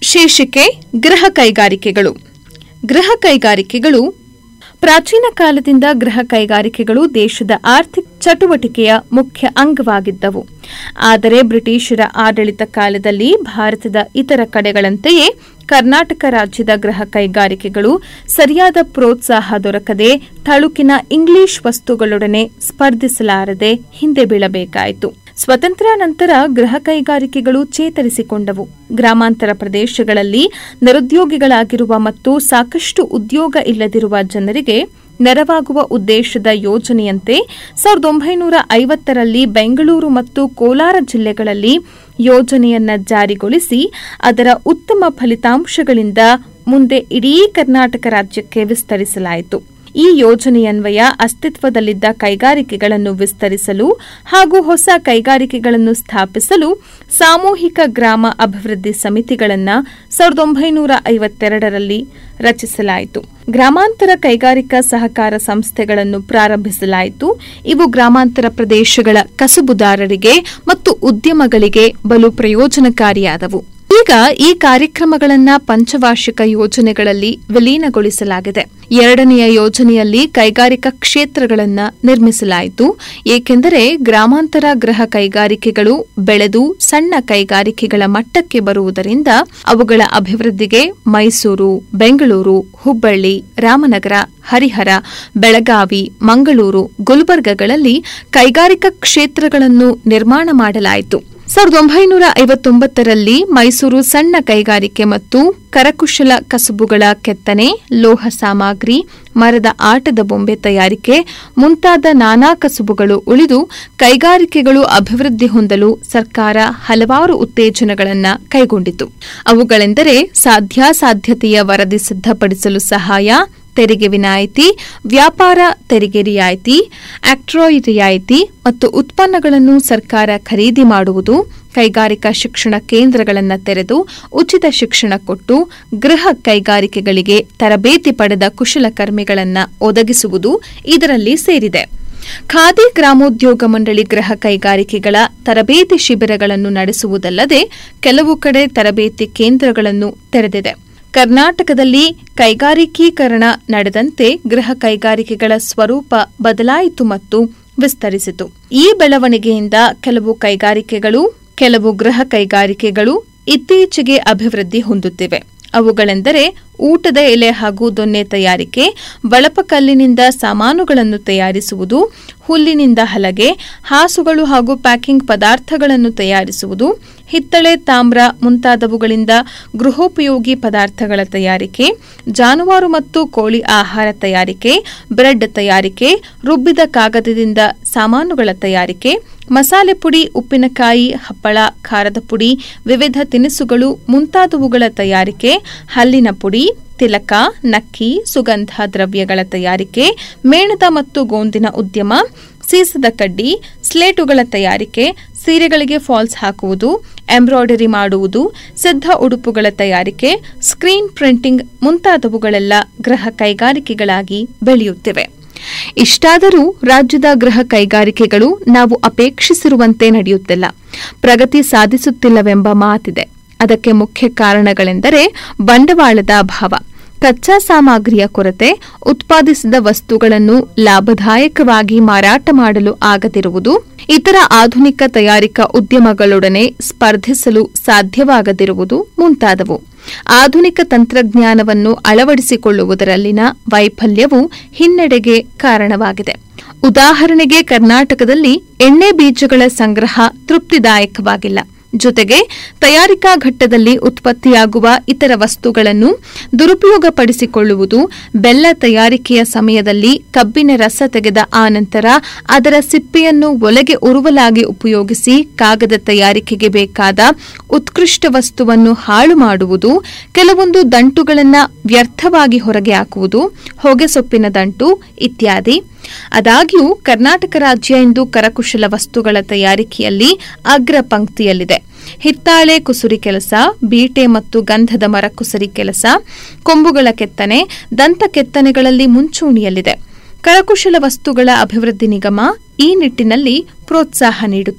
ಶೀರ್ಷಿಕೆ ಗೃಹ ಕೈಗಾರಿಕೆಗಳು ಗೃಹ ಕೈಗಾರಿಕೆಗಳು ಪ್ರಾಚೀನ ಕಾಲದಿಂದ ಗೃಹ ಕೈಗಾರಿಕೆಗಳು ದೇಶದ ಆರ್ಥಿಕ ಚಟುವಟಿಕೆಯ ಮುಖ್ಯ ಅಂಗವಾಗಿದ್ದವು ಆದರೆ ಬ್ರಿಟಿಷರ ಆಡಳಿತ ಕಾಲದಲ್ಲಿ ಭಾರತದ ಇತರ ಕಡೆಗಳಂತೆಯೇ ಕರ್ನಾಟಕ ರಾಜ್ಯದ ಗೃಹ ಕೈಗಾರಿಕೆಗಳು ಸರಿಯಾದ ಪ್ರೋತ್ಸಾಹ ದೊರಕದೆ ತಳುಕಿನ ಇಂಗ್ಲಿಷ್ ವಸ್ತುಗಳೊಡನೆ ಸ್ಪರ್ಧಿಸಲಾರದೆ ಹಿಂದೆ ಬೀಳಬೇಕಾಯಿತು ಸ್ವತಂತ್ರ ನಂತರ ಗೃಹ ಕೈಗಾರಿಕೆಗಳು ಚೇತರಿಸಿಕೊಂಡವು ಗ್ರಾಮಾಂತರ ಪ್ರದೇಶಗಳಲ್ಲಿ ನಿರುದ್ಯೋಗಿಗಳಾಗಿರುವ ಮತ್ತು ಸಾಕಷ್ಟು ಉದ್ಯೋಗ ಇಲ್ಲದಿರುವ ಜನರಿಗೆ ನೆರವಾಗುವ ಉದ್ದೇಶದ ಯೋಜನೆಯಂತೆ ಸಾವಿರದ ಒಂಬೈನೂರ ಐವತ್ತರಲ್ಲಿ ಬೆಂಗಳೂರು ಮತ್ತು ಕೋಲಾರ ಜಿಲ್ಲೆಗಳಲ್ಲಿ ಯೋಜನೆಯನ್ನ ಜಾರಿಗೊಳಿಸಿ ಅದರ ಉತ್ತಮ ಫಲಿತಾಂಶಗಳಿಂದ ಮುಂದೆ ಇಡೀ ಕರ್ನಾಟಕ ರಾಜ್ಯಕ್ಕೆ ವಿಸ್ತರಿಸಲಾಯಿತು ಈ ಯೋಜನೆಯನ್ವಯ ಅಸ್ತಿತ್ವದಲ್ಲಿದ್ದ ಕೈಗಾರಿಕೆಗಳನ್ನು ವಿಸ್ತರಿಸಲು ಹಾಗೂ ಹೊಸ ಕೈಗಾರಿಕೆಗಳನ್ನು ಸ್ಥಾಪಿಸಲು ಸಾಮೂಹಿಕ ಗ್ರಾಮ ಅಭಿವೃದ್ಧಿ ಸಮಿತಿಗಳನ್ನು ಸಾವಿರದ ಒಂಬೈನೂರ ಐವತ್ತೆರಡರಲ್ಲಿ ರಚಿಸಲಾಯಿತು ಗ್ರಾಮಾಂತರ ಕೈಗಾರಿಕಾ ಸಹಕಾರ ಸಂಸ್ಥೆಗಳನ್ನು ಪ್ರಾರಂಭಿಸಲಾಯಿತು ಇವು ಗ್ರಾಮಾಂತರ ಪ್ರದೇಶಗಳ ಕಸುಬುದಾರರಿಗೆ ಮತ್ತು ಉದ್ಯಮಗಳಿಗೆ ಬಲು ಪ್ರಯೋಜನಕಾರಿಯಾದವು ಈಗ ಈ ಕಾರ್ಯಕ್ರಮಗಳನ್ನ ಪಂಚವಾರ್ಷಿಕ ಯೋಜನೆಗಳಲ್ಲಿ ವಿಲೀನಗೊಳಿಸಲಾಗಿದೆ ಎರಡನೆಯ ಯೋಜನೆಯಲ್ಲಿ ಕೈಗಾರಿಕಾ ಕ್ಷೇತ್ರಗಳನ್ನು ನಿರ್ಮಿಸಲಾಯಿತು ಏಕೆಂದರೆ ಗ್ರಾಮಾಂತರ ಗೃಹ ಕೈಗಾರಿಕೆಗಳು ಬೆಳೆದು ಸಣ್ಣ ಕೈಗಾರಿಕೆಗಳ ಮಟ್ಟಕ್ಕೆ ಬರುವುದರಿಂದ ಅವುಗಳ ಅಭಿವೃದ್ಧಿಗೆ ಮೈಸೂರು ಬೆಂಗಳೂರು ಹುಬ್ಬಳ್ಳಿ ರಾಮನಗರ ಹರಿಹರ ಬೆಳಗಾವಿ ಮಂಗಳೂರು ಗುಲ್ಬರ್ಗಗಳಲ್ಲಿ ಕೈಗಾರಿಕಾ ಕ್ಷೇತ್ರಗಳನ್ನು ನಿರ್ಮಾಣ ಮಾಡಲಾಯಿತು ಸಾವಿರದ ಒಂಬೈನೂರ ಐವತ್ತೊಂಬತ್ತರಲ್ಲಿ ಮೈಸೂರು ಸಣ್ಣ ಕೈಗಾರಿಕೆ ಮತ್ತು ಕರಕುಶಲ ಕಸುಬುಗಳ ಕೆತ್ತನೆ ಲೋಹ ಸಾಮಗ್ರಿ ಮರದ ಆಟದ ಬೊಂಬೆ ತಯಾರಿಕೆ ಮುಂತಾದ ನಾನಾ ಕಸುಬುಗಳು ಉಳಿದು ಕೈಗಾರಿಕೆಗಳು ಅಭಿವೃದ್ಧಿ ಹೊಂದಲು ಸರ್ಕಾರ ಹಲವಾರು ಉತ್ತೇಜನಗಳನ್ನು ಕೈಗೊಂಡಿತು ಅವುಗಳೆಂದರೆ ಸಾಧ್ಯಾಸಾಧ್ಯತೆಯ ವರದಿ ಸಿದ್ಧಪಡಿಸಲು ಸಹಾಯ ತೆರಿಗೆ ವಿನಾಯಿತಿ ವ್ಯಾಪಾರ ತೆರಿಗೆ ರಿಯಾಯಿತಿ ಆಕ್ಟ್ರಾಯ್ ರಿಯಾಯಿತಿ ಮತ್ತು ಉತ್ಪನ್ನಗಳನ್ನು ಸರ್ಕಾರ ಖರೀದಿ ಮಾಡುವುದು ಕೈಗಾರಿಕಾ ಶಿಕ್ಷಣ ಕೇಂದ್ರಗಳನ್ನು ತೆರೆದು ಉಚಿತ ಶಿಕ್ಷಣ ಕೊಟ್ಟು ಗೃಹ ಕೈಗಾರಿಕೆಗಳಿಗೆ ತರಬೇತಿ ಪಡೆದ ಕುಶಲಕರ್ಮಿಗಳನ್ನು ಒದಗಿಸುವುದು ಇದರಲ್ಲಿ ಸೇರಿದೆ ಖಾದಿ ಗ್ರಾಮೋದ್ಯೋಗ ಮಂಡಳಿ ಗೃಹ ಕೈಗಾರಿಕೆಗಳ ತರಬೇತಿ ಶಿಬಿರಗಳನ್ನು ನಡೆಸುವುದಲ್ಲದೆ ಕೆಲವು ಕಡೆ ತರಬೇತಿ ಕೇಂದ್ರಗಳನ್ನು ತೆರೆದಿದೆ ಕರ್ನಾಟಕದಲ್ಲಿ ಕೈಗಾರಿಕೀಕರಣ ನಡೆದಂತೆ ಗೃಹ ಕೈಗಾರಿಕೆಗಳ ಸ್ವರೂಪ ಬದಲಾಯಿತು ಮತ್ತು ವಿಸ್ತರಿಸಿತು ಈ ಬೆಳವಣಿಗೆಯಿಂದ ಕೆಲವು ಕೈಗಾರಿಕೆಗಳು ಕೆಲವು ಗೃಹ ಕೈಗಾರಿಕೆಗಳು ಇತ್ತೀಚೆಗೆ ಅಭಿವೃದ್ಧಿ ಹೊಂದುತ್ತಿವೆ ಅವುಗಳೆಂದರೆ ಊಟದ ಎಲೆ ಹಾಗೂ ದೊನ್ನೆ ತಯಾರಿಕೆ ಬಳಪಕಲ್ಲಿನಿಂದ ಸಾಮಾನುಗಳನ್ನು ತಯಾರಿಸುವುದು ಹುಲ್ಲಿನಿಂದ ಹಲಗೆ ಹಾಸುಗಳು ಹಾಗೂ ಪ್ಯಾಕಿಂಗ್ ಪದಾರ್ಥಗಳನ್ನು ತಯಾರಿಸುವುದು ಹಿತ್ತಳೆ ತಾಮ್ರ ಮುಂತಾದವುಗಳಿಂದ ಗೃಹೋಪಯೋಗಿ ಪದಾರ್ಥಗಳ ತಯಾರಿಕೆ ಜಾನುವಾರು ಮತ್ತು ಕೋಳಿ ಆಹಾರ ತಯಾರಿಕೆ ಬ್ರೆಡ್ ತಯಾರಿಕೆ ರುಬ್ಬಿದ ಕಾಗದದಿಂದ ಸಾಮಾನುಗಳ ತಯಾರಿಕೆ ಮಸಾಲೆ ಪುಡಿ ಉಪ್ಪಿನಕಾಯಿ ಹಪ್ಪಳ ಖಾರದ ಪುಡಿ ವಿವಿಧ ತಿನಿಸುಗಳು ಮುಂತಾದವುಗಳ ತಯಾರಿಕೆ ಹಲ್ಲಿನ ಪುಡಿ ತಿಲಕ ನಕ್ಕಿ ಸುಗಂಧ ದ್ರವ್ಯಗಳ ತಯಾರಿಕೆ ಮೇಣದ ಮತ್ತು ಗೋಂದಿನ ಉದ್ಯಮ ಸೀಸದ ಕಡ್ಡಿ ಸ್ಲೇಟುಗಳ ತಯಾರಿಕೆ ಸೀರೆಗಳಿಗೆ ಫಾಲ್ಸ್ ಹಾಕುವುದು ಎಂಬ್ರಾಯ್ಡರಿ ಮಾಡುವುದು ಸಿದ್ಧ ಉಡುಪುಗಳ ತಯಾರಿಕೆ ಸ್ಕ್ರೀನ್ ಪ್ರಿಂಟಿಂಗ್ ಮುಂತಾದವುಗಳೆಲ್ಲ ಗೃಹ ಕೈಗಾರಿಕೆಗಳಾಗಿ ಬೆಳೆಯುತ್ತಿವೆ ಇಷ್ಟಾದರೂ ರಾಜ್ಯದ ಗೃಹ ಕೈಗಾರಿಕೆಗಳು ನಾವು ಅಪೇಕ್ಷಿಸಿರುವಂತೆ ನಡೆಯುತ್ತಿಲ್ಲ ಪ್ರಗತಿ ಸಾಧಿಸುತ್ತಿಲ್ಲವೆಂಬ ಮಾತಿದೆ ಅದಕ್ಕೆ ಮುಖ್ಯ ಕಾರಣಗಳೆಂದರೆ ಬಂಡವಾಳದ ಅಭಾವ ಕಚ್ಚಾ ಸಾಮಗ್ರಿಯ ಕೊರತೆ ಉತ್ಪಾದಿಸಿದ ವಸ್ತುಗಳನ್ನು ಲಾಭದಾಯಕವಾಗಿ ಮಾರಾಟ ಮಾಡಲು ಆಗದಿರುವುದು ಇತರ ಆಧುನಿಕ ತಯಾರಿಕಾ ಉದ್ಯಮಗಳೊಡನೆ ಸ್ಪರ್ಧಿಸಲು ಸಾಧ್ಯವಾಗದಿರುವುದು ಮುಂತಾದವು ಆಧುನಿಕ ತಂತ್ರಜ್ಞಾನವನ್ನು ಅಳವಡಿಸಿಕೊಳ್ಳುವುದರಲ್ಲಿನ ವೈಫಲ್ಯವು ಹಿನ್ನಡೆಗೆ ಕಾರಣವಾಗಿದೆ ಉದಾಹರಣೆಗೆ ಕರ್ನಾಟಕದಲ್ಲಿ ಎಣ್ಣೆ ಬೀಜಗಳ ಸಂಗ್ರಹ ತೃಪ್ತಿದಾಯಕವಾಗಿಲ್ಲ ಜೊತೆಗೆ ತಯಾರಿಕಾ ಘಟ್ಟದಲ್ಲಿ ಉತ್ಪತ್ತಿಯಾಗುವ ಇತರ ವಸ್ತುಗಳನ್ನು ದುರುಪಯೋಗಪಡಿಸಿಕೊಳ್ಳುವುದು ಬೆಲ್ಲ ತಯಾರಿಕೆಯ ಸಮಯದಲ್ಲಿ ಕಬ್ಬಿನ ರಸ ತೆಗೆದ ಆನಂತರ ಅದರ ಸಿಪ್ಪೆಯನ್ನು ಒಲೆಗೆ ಉರುವಲಾಗಿ ಉಪಯೋಗಿಸಿ ಕಾಗದ ತಯಾರಿಕೆಗೆ ಬೇಕಾದ ಉತ್ಕೃಷ್ಟ ವಸ್ತುವನ್ನು ಹಾಳು ಮಾಡುವುದು ಕೆಲವೊಂದು ದಂಟುಗಳನ್ನು ವ್ಯರ್ಥವಾಗಿ ಹೊರಗೆ ಹಾಕುವುದು ಹೊಗೆಸೊಪ್ಪಿನ ದಂಟು ಇತ್ಯಾದಿ ಆದಾಗ್ಯೂ ಕರ್ನಾಟಕ ರಾಜ್ಯ ಇಂದು ಕರಕುಶಲ ವಸ್ತುಗಳ ತಯಾರಿಕೆಯಲ್ಲಿ ಅಗ್ರ ಪಂಕ್ತಿಯಲ್ಲಿದೆ ಹಿತ್ತಾಳೆ ಕುಸುರಿ ಕೆಲಸ ಬೀಟೆ ಮತ್ತು ಗಂಧದ ಮರ ಕುಸರಿ ಕೆಲಸ ಕೊಂಬುಗಳ ಕೆತ್ತನೆ ದಂತ ಕೆತ್ತನೆಗಳಲ್ಲಿ ಮುಂಚೂಣಿಯಲ್ಲಿದೆ ಕರಕುಶಲ ವಸ್ತುಗಳ ಅಭಿವೃದ್ಧಿ ನಿಗಮ ಈ ನಿಟ್ಟಿನಲ್ಲಿ ಪ್ರೋತ್ಸಾಹ ನೀಡುತ್ತಿದೆ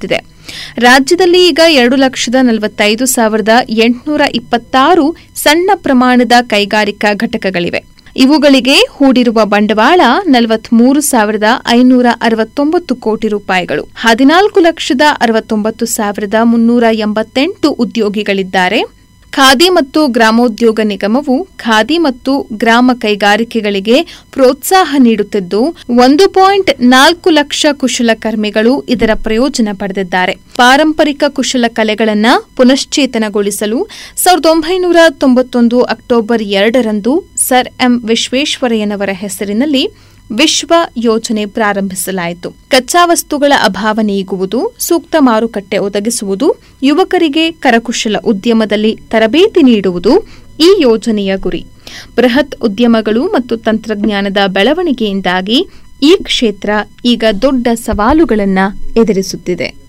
ರಾಜ್ಯದಲ್ಲಿ ಈಗ ಎರಡು ಲಕ್ಷದ ನಲವತ್ತೈದು ಸಾವಿರದ ಎಂಟುನೂರ ಇಪ್ಪತ್ತಾರು ಸಣ್ಣ ಪ್ರಮಾಣದ ಕೈಗಾರಿಕಾ ಘಟಕಗಳಿವೆ ಇವುಗಳಿಗೆ ಹೂಡಿರುವ ಬಂಡವಾಳ ನಲವತ್ಮೂರು ಸಾವಿರದ ಐನೂರ ಅರವತ್ತೊಂಬತ್ತು ಕೋಟಿ ರೂಪಾಯಿಗಳು ಹದಿನಾಲ್ಕು ಲಕ್ಷದ ಅರವತ್ತೊಂಬತ್ತು ಸಾವಿರದ ಮುನ್ನೂರ ಎಂಬತ್ತೆಂಟು ಉದ್ಯೋಗಿಗಳಿದ್ದಾರೆ ಖಾದಿ ಮತ್ತು ಗ್ರಾಮೋದ್ಯೋಗ ನಿಗಮವು ಖಾದಿ ಮತ್ತು ಗ್ರಾಮ ಕೈಗಾರಿಕೆಗಳಿಗೆ ಪ್ರೋತ್ಸಾಹ ನೀಡುತ್ತಿದ್ದು ಒಂದು ಪಾಯಿಂಟ್ ನಾಲ್ಕು ಲಕ್ಷ ಕುಶಲಕರ್ಮಿಗಳು ಇದರ ಪ್ರಯೋಜನ ಪಡೆದಿದ್ದಾರೆ ಪಾರಂಪರಿಕ ಕುಶಲ ಕಲೆಗಳನ್ನು ಪುನಶ್ಚೇತನಗೊಳಿಸಲು ಸಾವಿರದ ಒಂಬೈನೂರ ತೊಂಬತ್ತೊಂದು ಅಕ್ಟೋಬರ್ ಎರಡರಂದು ಸರ್ ಎಂ ವಿಶ್ವೇಶ್ವರಯ್ಯನವರ ಹೆಸರಿನಲ್ಲಿ ವಿಶ್ವ ಯೋಜನೆ ಪ್ರಾರಂಭಿಸಲಾಯಿತು ಕಚ್ಚಾ ವಸ್ತುಗಳ ಅಭಾವ ನೀಗುವುದು ಸೂಕ್ತ ಮಾರುಕಟ್ಟೆ ಒದಗಿಸುವುದು ಯುವಕರಿಗೆ ಕರಕುಶಲ ಉದ್ಯಮದಲ್ಲಿ ತರಬೇತಿ ನೀಡುವುದು ಈ ಯೋಜನೆಯ ಗುರಿ ಬೃಹತ್ ಉದ್ಯಮಗಳು ಮತ್ತು ತಂತ್ರಜ್ಞಾನದ ಬೆಳವಣಿಗೆಯಿಂದಾಗಿ ಈ ಕ್ಷೇತ್ರ ಈಗ ದೊಡ್ಡ ಸವಾಲುಗಳನ್ನು ಎದುರಿಸುತ್ತಿದೆ